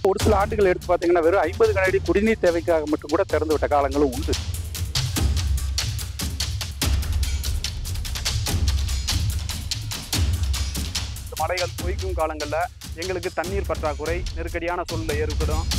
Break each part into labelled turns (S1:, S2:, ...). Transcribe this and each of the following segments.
S1: ஒரு சில ஆண்டுகள் எடுத்து பார்த்தீங்கன்னா வெறும் ஐம்பது கனடி குடிநீர் தேவைக்காக மட்டும் கூட திறந்து விட்ட காலங்களும் உண்டு இந்த மழைகள் பொய்க்கும் காலங்களில் எங்களுக்கு தண்ணீர் பற்றாக்குறை நெருக்கடியான சூழ்நிலை ஏற்படும்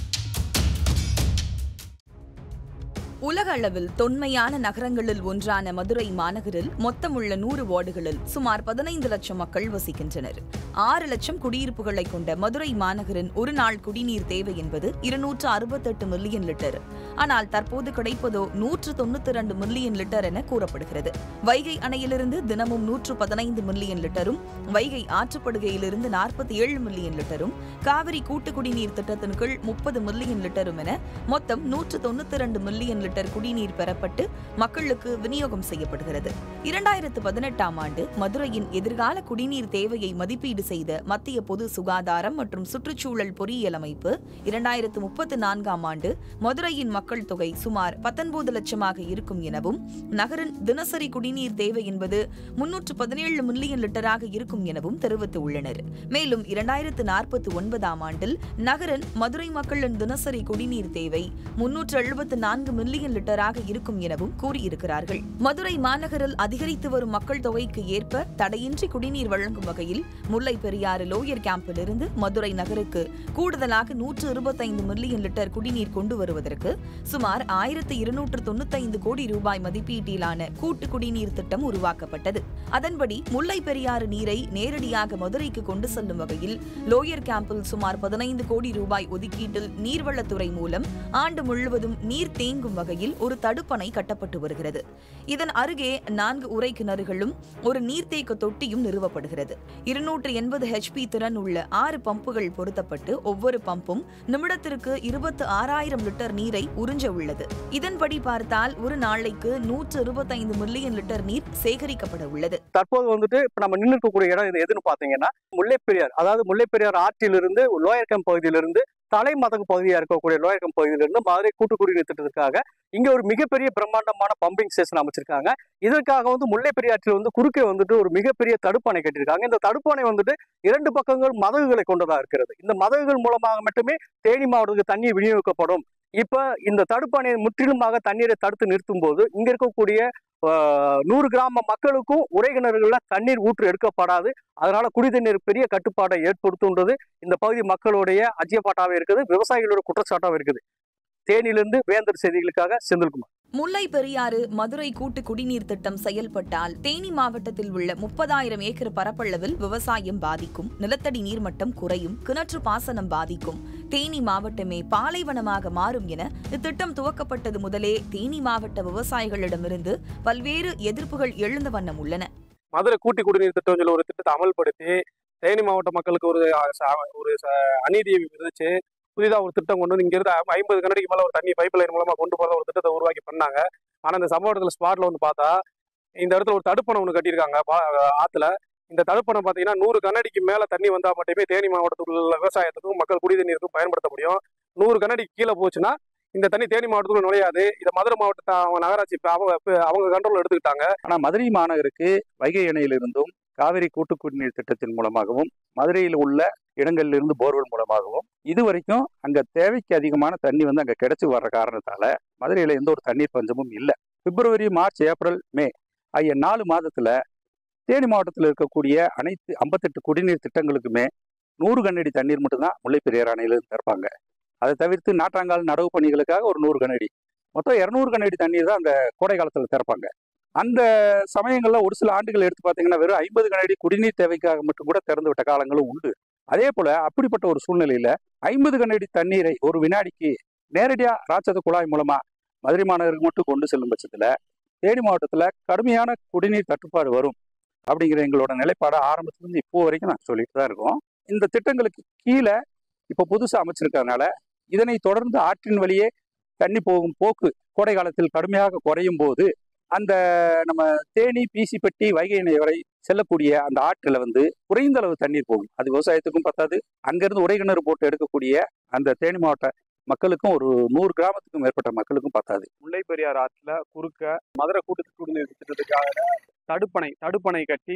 S2: உலக அளவில் தொன்மையான நகரங்களில் ஒன்றான மதுரை மாநகரில் மொத்தமுள்ள நூறு வார்டுகளில் சுமார் பதினைந்து லட்சம் மக்கள் வசிக்கின்றனர் ஆறு லட்சம் குடியிருப்புகளை கொண்ட மதுரை மாநகரின் ஒரு நாள் குடிநீர் தேவை என்பது இருநூற்று அறுபத்தெட்டு மில்லியன் லிட்டர் ஆனால் தற்போது கிடைப்பதோ நூற்று தொண்ணூத்தி இரண்டு மில்லியன் லிட்டர் என கூறப்படுகிறது வைகை அணையிலிருந்து தினமும் நூற்று பதினைந்து மில்லியன் லிட்டரும் வைகை ஆற்றுப்படுகையிலிருந்து நாற்பத்தி ஏழு மில்லியன் லிட்டரும் காவிரி கூட்டு குடிநீர் திட்டத்தின் கீழ் முப்பது மில்லியன் லிட்டரும் என மொத்தம் நூற்று தொண்ணூத்தி இரண்டு மில்லியன் லிட்டர் குடிநீர் பெறப்பட்டு மக்களுக்கு விநியோகம் செய்யப்படுகிறது இரண்டாயிரத்து பதினெட்டாம் ஆண்டு மதுரையின் எதிர்கால குடிநீர் தேவையை மதிப்பீடு செய்த மத்திய பொது சுகாதாரம் மற்றும் சுற்றுச்சூழல் பொறியியல் அமைப்பு இரண்டாயிரத்து முப்பத்து நான்காம் ஆண்டு மதுரையின் மக்கள் தொகை சுமார் பத்தொன்பது லட்சமாக இருக்கும் எனவும் நகரின் தினசரி குடிநீர் தேவை என்பது முன்னூற்று பதினேழு மில்லியன் லிட்டராக இருக்கும் எனவும் தெரிவித்துள்ளனர் மேலும் இரண்டாயிரத்து நாற்பத்தி ஒன்பதாம் ஆண்டில் நகரின் மதுரை மக்களின் தினசரி குடிநீர் தேவை முன்னூற்று எழுபத்து நான்கு மில்லியன் லிட்டராக இருக்கும் எனவும் கூறியிருக்கிறார்கள் மதுரை மாநகரில் அதிகரித்து வரும் மக்கள் தொகைக்கு ஏற்ப தடையின்றி குடிநீர் வழங்கும் வகையில் முல்லை பெரியாறு லோயர் கேம்பிலிருந்து மதுரை நகருக்கு கூடுதலாக நூற்று இருபத்தைந்து மில்லியன் லிட்டர் குடிநீர் கொண்டு வருவதற்கு சுமார் ஆயிரத்து இருநூற்று தொண்ணூத்தைந்து கோடி ரூபாய் மதிப்பீட்டிலான கூட்டு குடிநீர் திட்டம் உருவாக்கப்பட்டது அதன்படி முல்லை பெரியாறு நீரை நேரடியாக மதுரைக்கு கொண்டு செல்லும் வகையில் லோயர் கேம்பில் சுமார் பதினைந்து கோடி ரூபாய் ஒதுக்கீட்டில் நீர்வளத்துறை மூலம் ஆண்டு முழுவதும் நீர் தேங்கும் வகையில் ஒரு தடுப்பணை கட்டப்பட்டு வருகிறது இதன் அருகே நான்கு உரை கிணறுகளும் ஒரு நீர்த்தேக்க தொட்டியும் நிறுவப்படுகிறது இருநூற்று எண்பது ஹெச்பி திறன் உள்ள ஆறு பம்புகள் பொருத்தப்பட்டு ஒவ்வொரு பம்பும் நிமிடத்திற்கு இருபத்து ஆறாயிரம் லிட்டர் நீரை உறிஞ்ச உள்ளது இதன்படி பார்த்தால் ஒரு நாளைக்கு நூற்று இருபத்தைந்து மில்லியன் லிட்டர் நீர் சேகரிக்கப்பட உள்ளது
S1: தற்போது வந்துட்டு இப்போ நம்ம நின்று இருக்கக்கூடிய இடம் இது எதுன்னு பார்த்தீங்கன்னா முல்லைப்பெரியார் அதாவது முல்லைப்பெரியார் ஆற்றிலிருந்து லோயர் கேம்ப் பகுதியிலிருந்து தலைமதகு பகுதியாக இருக்கக்கூடிய லோயர் கேம்ப் பகுதியிலிருந்து மதுரை கூட்டு குடிநீர் திட்டத்திற்காக இங்க ஒரு மிகப்பெரிய பிரம்மாண்டமான பம்பிங் ஸ்டேஷன் அமைச்சிருக்காங்க இதற்காக வந்து முல்லைப்பெரியாற்றில் வந்து குறுக்கே வந்துட்டு ஒரு மிகப்பெரிய தடுப்பணை கட்டியிருக்காங்க இந்த தடுப்பணை வந்துட்டு இரண்டு பக்கங்கள் மதகுகளை கொண்டதா இருக்கிறது இந்த மதகுகள் மூலமாக மட்டுமே தேனி மாவட்டத்துக்கு தண்ணீர் விநியோகிக்கப்படும் இப்ப இந்த தடுப்பணையை முற்றிலுமாக தண்ணீரை தடுத்து நிறுத்தும் போது இங்க இருக்கக்கூடிய ஆஹ், நூறு கிராம மக்களுக்கும் உரை கிணறுகள்ல தண்ணீர் ஊற்று எடுக்கப்படாது அதனால குடி தண்ணீர் பெரிய கட்டுப்பாட்டை ஏற்படுத்துன்றது இந்த பகுதி மக்களுடைய அஜியப்பாட்டாவே இருக்குது விவசாயிகளோட குற்றச்சாட்டாவே இருக்குது தேனியிலிருந்து வேந்தர் செய்திகளுக்காக செந்தில்குமார்
S2: முல்லை பெரியாறு மதுரை கூட்டு குடிநீர் திட்டம் செயல்பட்டால் தேனி மாவட்டத்தில் உள்ள முப்பதாயிரம் ஏக்கர் பரப்பளவில் விவசாயம் பாதிக்கும் நிலத்தடி நீர்மட்டம் குறையும் கிணற்று பாசனம் பாதிக்கும் தேனி மாவட்டமே பாலைவனமாக மாறும் என இத்திட்டம் துவக்கப்பட்டது முதலே தேனி மாவட்ட விவசாயிகளிடமிருந்து பல்வேறு எதிர்ப்புகள் எழுந்த வண்ணம் உள்ளன
S3: மதுரை கூட்டி குடிநீர் திட்டம் சொல்லி ஒரு திட்டத்தை அமல்படுத்தி தேனி மாவட்ட மக்களுக்கு ஒரு அஹ், ச- ஒரு ச- அநீதியை விதிச்சு புதிதாக ஒரு திட்டம் கொண்டு வந்து இங்கிருந்து ஐம்பது கனடிக்கு மேலே ஒரு தண்ணி பைப் லைன் மூலமாக கொண்டு போகிற ஒரு திட்டத்தை உருவாக்கி பண்ணாங்க ஆனால் இந்த சம்பவத்தில் ஸ்பாட்டில் வந்து பார்த்தா இந்த இடத்துல ஒரு தடுப்பணை ஒன்று கட்டியிருக்காங்க பா- ஆத்துல இந்த தடுப்பணை பார்த்தீங்கன்னா நூறு கனடிக்கு மேலே தண்ணி வந்தால் மட்டுமே தேனி மாவட்டத்தில் உள்ள விவசாயத்துக்கும் மக்கள் குடி தண்ணீருக்கும் பயன்படுத்த முடியும் நூறு கனடிக்கு கீழே போச்சுன்னா இந்த தண்ணி தேனி மாவட்டத்துக்குள்ள நுழையாது இதை மதுரை மாவட்டத்தை அவங்க நகராட்சி இப்ப அவங்க இப்ப அவங்க கண்ட்ரோல் எடுத்துக்கிட்டாங்க
S1: ஆனா மதுரை மாநகருக்கு வைகை அணையிலிருந்தும் காவிரி கூட்டு குடிநீர் திட்டத்தின் மூலமாகவும் மதுரையில் உள்ள இடங்களிலிருந்து போர்வெல் மூலமாகவும் இது வரைக்கும் அங்க தேவைக்கு அதிகமான தண்ணி வந்து அங்க கிடைச்சு வர்ற காரணத்தால மதுரையில எந்த ஒரு தண்ணீர் பஞ்சமும் இல்லை பிப்ரவரி மார்ச் ஏப்ரல் மே ஆகிய நாலு மாதத்துல தேனி மாவட்டத்தில் இருக்கக்கூடிய அனைத்து ஐம்பத்தெட்டு குடிநீர் திட்டங்களுக்குமே நூறு கண்ணடி தண்ணீர் மட்டும்தான் முல்லை பெரியார் அணையிலிருந்து திறப்பாங்க அதை தவிர்த்து நாற்றாங்கால் நடவு பணிகளுக்காக ஒரு நூறு கண்ணடி மொத்தம் இரநூறு கண்ணடி தண்ணீர் தான் அந்த கோடை காலத்தில் திறப்பாங்க அந்த சமயங்கள்ல ஒரு சில ஆண்டுகள் எடுத்து பார்த்தீங்கன்னா வெறும் ஐம்பது கனடி குடிநீர் தேவைக்காக மட்டும் கூட திறந்து விட்ட காலங்களும் உண்டு அதே போல அப்படிப்பட்ட ஒரு சூழ்நிலையில ஐம்பது கனடி தண்ணீரை ஒரு வினாடிக்கு நேரடியா ராட்சத குழாய் மூலமா மதுரை மாநகருக்கு மட்டும் கொண்டு செல்லும் பட்சத்துல தேனி மாவட்டத்துல கடுமையான குடிநீர் தட்டுப்பாடு வரும் அப்படிங்கிற எங்களோட நிலைப்பாடை ஆரம்பத்திலிருந்து இப்போ வரைக்கும் நான் சொல்லிட்டு தான் இருக்கோம் இந்த திட்டங்களுக்கு கீழே இப்போ புதுசாக அமைச்சிருக்கறதுனால இதனை தொடர்ந்து ஆற்றின் வழியே தண்ணி போகும் போக்கு கோடை காலத்தில் கடுமையாக குறையும் போது அந்த நம்ம தேனி பீசிப்பட்டி வைகை அணை வரை செல்லக்கூடிய அந்த ஆற்றில் வந்து குறைந்த அளவு தண்ணீர் போகும் அது விவசாயத்துக்கும் பத்தாது அங்கிருந்து உரை கிணறு போட்டு எடுக்கக்கூடிய அந்த தேனி மாவட்ட மக்களுக்கும் ஒரு நூறு கிராமத்துக்கும் மேற்பட்ட மக்களுக்கும் பத்தாது
S3: முல்லை பெரியார் ஆற்றுல குறுக்க மதுரை கூட்டு குடிநீர் திட்டத்துக்காக தடுப்பணை தடுப்பணை கட்டி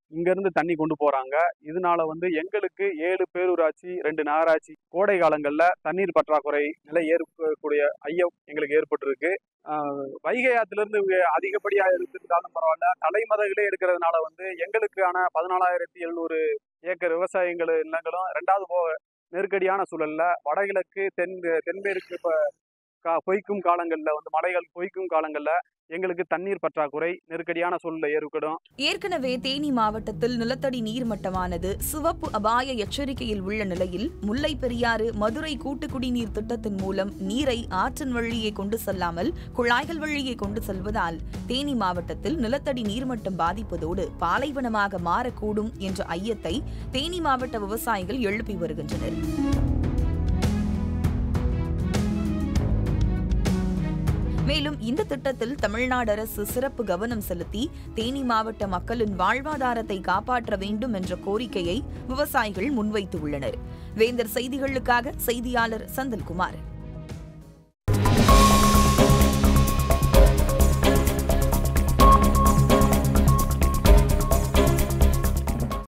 S3: இங்க இருந்து தண்ணி கொண்டு போறாங்க இதனால வந்து எங்களுக்கு ஏழு பேரூராட்சி ரெண்டு நகராட்சி கோடை காலங்கள்ல தண்ணீர் பற்றாக்குறை நிலை ஏற்படக்கூடிய ஐயம் எங்களுக்கு ஏற்பட்டிருக்கு ஆஹ் வைகை ஆத்துல இருந்து அதிகப்படியா இருந்திருந்தாலும் பரவாயில்ல தலைமதகளே இருக்கிறதுனால வந்து எங்களுக்கான பதினாலாயிரத்தி எழுநூறு ஏக்கர் விவசாயங்கள் நிலங்களும் ரெண்டாவது போக நெருக்கடியான சூழல்ல வடகிழக்கு தென் தென்மேற்கு இப்ப கா- பொய்க்கும் காலங்கள்ல வந்து மலைகள் பொய்க்கும் காலங்கள்ல எங்களுக்கு தண்ணீர் பற்றாக்குறை நெருக்கடியான சூழ்நிலை ஏற்படும்
S2: ஏற்கனவே தேனி மாவட்டத்தில் நிலத்தடி நீர்மட்டமானது சிவப்பு அபாய எச்சரிக்கையில் உள்ள நிலையில் முல்லை பெரியாறு மதுரை கூட்டு குடிநீர் திட்டத்தின் மூலம் நீரை ஆற்றின் வழியே கொண்டு செல்லாமல் குழாய்கள் வழியே கொண்டு செல்வதால் தேனி மாவட்டத்தில் நிலத்தடி நீர்மட்டம் பாதிப்பதோடு பாலைவனமாக மாறக்கூடும் என்ற ஐயத்தை தேனி மாவட்ட விவசாயிகள் எழுப்பி வருகின்றனர் மேலும் இந்த திட்டத்தில் தமிழ்நாடு அரசு சிறப்பு கவனம் செலுத்தி தேனி மாவட்ட மக்களின் வாழ்வாதாரத்தை காப்பாற்ற வேண்டும் என்ற கோரிக்கையை விவசாயிகள் முன்வைத்துள்ளனர் வேந்தர் செய்திகளுக்காக செய்தியாளர் செந்தில்குமார்